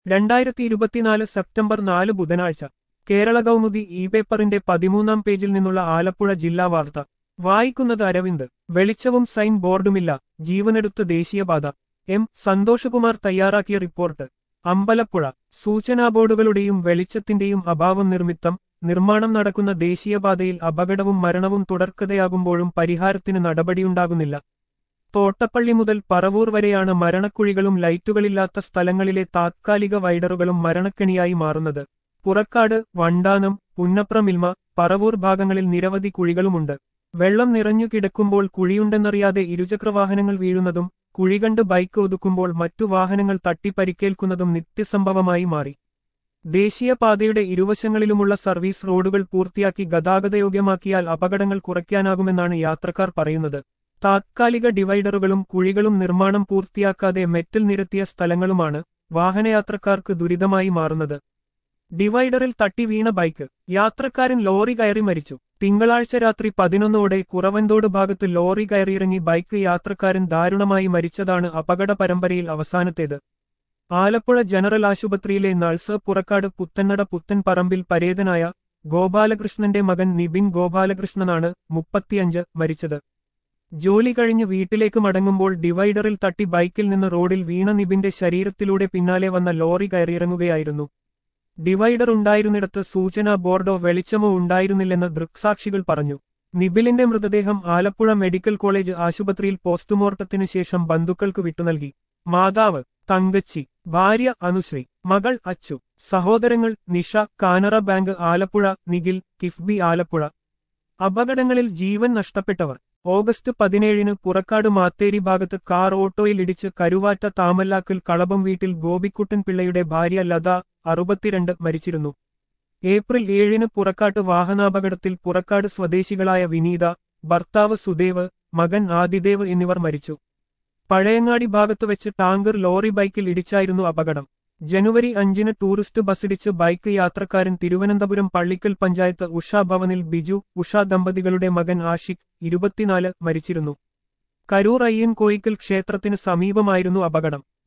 രണ്ടായിരത്തി ഇരുപത്തിനാല് സെപ്റ്റംബർ നാല് ബുധനാഴ്ച കേരള കൗമുദി ഇ പേപ്പറിന്റെ പതിമൂന്നാം പേജിൽ നിന്നുള്ള ആലപ്പുഴ ജില്ലാ വാർത്ത വായിക്കുന്നത് അരവിന്ദ് വെളിച്ചവും സൈൻ ബോർഡുമില്ല ജീവനെടുത്ത് ദേശീയപാത എം സന്തോഷകുമാർ തയ്യാറാക്കിയ റിപ്പോർട്ട് അമ്പലപ്പുഴ സൂചനാ ബോർഡുകളുടെയും വെളിച്ചത്തിന്റെയും അഭാവം നിർമ്മിത്തം നിർമ്മാണം നടക്കുന്ന ദേശീയപാതയിൽ അപകടവും മരണവും തുടർക്കഥയാകുമ്പോഴും പരിഹാരത്തിന് നടപടിയുണ്ടാകുന്നില്ല തോട്ടപ്പള്ളി മുതൽ പറവൂർ വരെയാണ് മരണക്കുഴികളും ലൈറ്റുകളില്ലാത്ത സ്ഥലങ്ങളിലെ താത്കാലിക വൈഡറുകളും മരണക്കെണിയായി മാറുന്നത് പുറക്കാട് വണ്ടാനം പുന്നപ്ര മിൽമ പറവൂർ ഭാഗങ്ങളിൽ നിരവധി കുഴികളുമുണ്ട് വെള്ളം നിറഞ്ഞു കിടക്കുമ്പോൾ കുഴിയുണ്ടെന്നറിയാതെ ഇരുചക്രവാഹനങ്ങൾ വീഴുന്നതും കുഴി കണ്ട് ബൈക്ക് ഒതുക്കുമ്പോൾ മറ്റു വാഹനങ്ങൾ തട്ടി പരിക്കേൽക്കുന്നതും നിത്യസംഭവമായി മാറി ദേശീയപാതയുടെ ഇരുവശങ്ങളിലുമുള്ള സർവീസ് റോഡുകൾ പൂർത്തിയാക്കി ഗതാഗതയോഗ്യമാക്കിയാൽ അപകടങ്ങൾ കുറയ്ക്കാനാകുമെന്നാണ് യാത്രക്കാർ പറയുന്നത് താത്കാലിക ഡിവൈഡറുകളും കുഴികളും നിർമ്മാണം പൂർത്തിയാക്കാതെ മെറ്റൽ നിരത്തിയ സ്ഥലങ്ങളുമാണ് വാഹനയാത്രക്കാർക്ക് ദുരിതമായി മാറുന്നത് ഡിവൈഡറിൽ തട്ടി വീണ ബൈക്ക് യാത്രക്കാരൻ ലോറി കയറി മരിച്ചു തിങ്കളാഴ്ച രാത്രി പതിനൊന്നോടെ കുറവന്തോട് ഭാഗത്ത് ലോറി കയറിയിറങ്ങി ബൈക്ക് യാത്രക്കാരൻ ദാരുണമായി മരിച്ചതാണ് അപകട പരമ്പരയിൽ അവസാനത്തേത് ആലപ്പുഴ ജനറൽ ആശുപത്രിയിലെ നഴ്സ് പുറക്കാട് പുത്തന്നട പുത്തൻ പറമ്പിൽ പരേതനായ ഗോപാലകൃഷ്ണന്റെ മകൻ നിബിൻ ഗോപാലകൃഷ്ണനാണ് മുപ്പത്തിയഞ്ച് മരിച്ചത് ജോലി കഴിഞ്ഞ് വീട്ടിലേക്ക് മടങ്ങുമ്പോൾ ഡിവൈഡറിൽ തട്ടി ബൈക്കിൽ നിന്ന് റോഡിൽ വീണ നിബിന്റെ ശരീരത്തിലൂടെ പിന്നാലെ വന്ന ലോറി കയറിയിറങ്ങുകയായിരുന്നു ഡിവൈഡർ ഉണ്ടായിരുന്നിടത്ത് സൂചനാ ബോർഡോ വെളിച്ചമോ ഉണ്ടായിരുന്നില്ലെന്ന് ദൃക്സാക്ഷികൾ പറഞ്ഞു നിബിലിന്റെ മൃതദേഹം ആലപ്പുഴ മെഡിക്കൽ കോളേജ് ആശുപത്രിയിൽ പോസ്റ്റ്മോർട്ടത്തിനു ശേഷം ബന്ധുക്കൾക്ക് വിട്ടുനൽകി മാതാവ് തങ്കച്ചി ഭാര്യ അനുശ്രീ മകൾ അച്ചു സഹോദരങ്ങൾ നിഷ കാനറ ബാങ്ക് ആലപ്പുഴ നിഖിൽ കിഫ്ബി ആലപ്പുഴ അപകടങ്ങളിൽ ജീവൻ നഷ്ടപ്പെട്ടവർ ഓഗസ്റ്റ് പതിനേഴിന് പുറക്കാട് മാത്തേരി ഭാഗത്ത് കാർ ഓട്ടോയിൽ ഇടിച്ച് കരുവാറ്റ താമല്ലാക്കൽ കളഭം വീട്ടിൽ ഗോപിക്കുട്ടൻ പിള്ളയുടെ ഭാര്യ ലത അറുപത്തിരണ്ട് മരിച്ചിരുന്നു ഏപ്രിൽ ഏഴിന് പുറക്കാട്ട് വാഹനാപകടത്തിൽ പുറക്കാട് സ്വദേശികളായ വിനീത ഭർത്താവ് സുദേവ് മകൻ ആദിദേവ് എന്നിവർ മരിച്ചു പഴയങ്ങാടി ഭാഗത്ത് വെച്ച് ടാങ്കർ ലോറി ബൈക്കിൽ ഇടിച്ചായിരുന്നു അപകടം ജനുവരി അഞ്ചിന് ടൂറിസ്റ്റ് ബസ്സിടിച്ച് ബൈക്ക് യാത്രക്കാരൻ തിരുവനന്തപുരം പള്ളിക്കൽ പഞ്ചായത്ത് ഉഷാ ഭവനിൽ ബിജു ഉഷ ദമ്പതികളുടെ മകൻ ആഷിഖ് ഇരുപത്തിനാല് മരിച്ചിരുന്നു കരൂർ അയ്യൻ കോയിക്കൽ ക്ഷേത്രത്തിന് സമീപമായിരുന്നു അപകടം